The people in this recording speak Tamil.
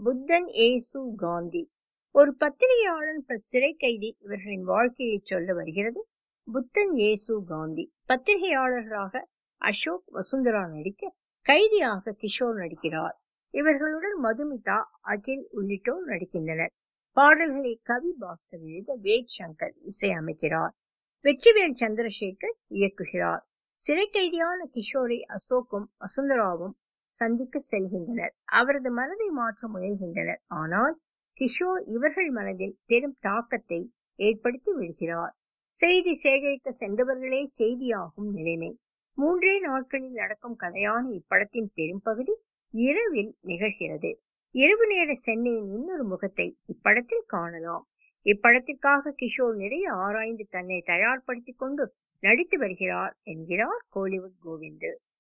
புத்தன் ஏசு காந்தி ஒரு பத்திரிகையாளன் பிளஸ் சிறை கைதி இவர்களின் வாழ்க்கையை சொல்ல வருகிறது புத்தன் ஏசு காந்தி பத்திரிகையாளர்களாக அசோக் வசுந்தரா நடிக்க கைதியாக கிஷோர் நடிக்கிறார் இவர்களுடன் மதுமிதா அகில் உள்ளிட்டோர் நடிக்கின்றனர் பாடல்களை கவி பாஸ்கர் எழுத வேத் சங்கர் இசையமைக்கிறார் வெற்றிவேல் சந்திரசேகர் இயக்குகிறார் சிறை கைதியான கிஷோரை அசோக்கும் வசுந்தராவும் சந்திக்க செல்கின்றனர் அவரது மனதை மாற்ற முயல்கின்றனர் ஆனால் கிஷோர் இவர்கள் மனதில் பெரும் தாக்கத்தை ஏற்படுத்தி விடுகிறார் செய்தி சேகரிக்க சென்றவர்களே செய்தியாகும் நிலைமை மூன்றே நாட்களில் நடக்கும் கதையான இப்படத்தின் பெரும்பகுதி இரவில் நிகழ்கிறது இரவு நேர சென்னையின் இன்னொரு முகத்தை இப்படத்தில் காணலாம் இப்படத்திற்காக கிஷோர் நிறைய ஆராய்ந்து தன்னை தயார்படுத்திக் கொண்டு நடித்து வருகிறார் என்கிறார் கோலிவுட் கோவிந்து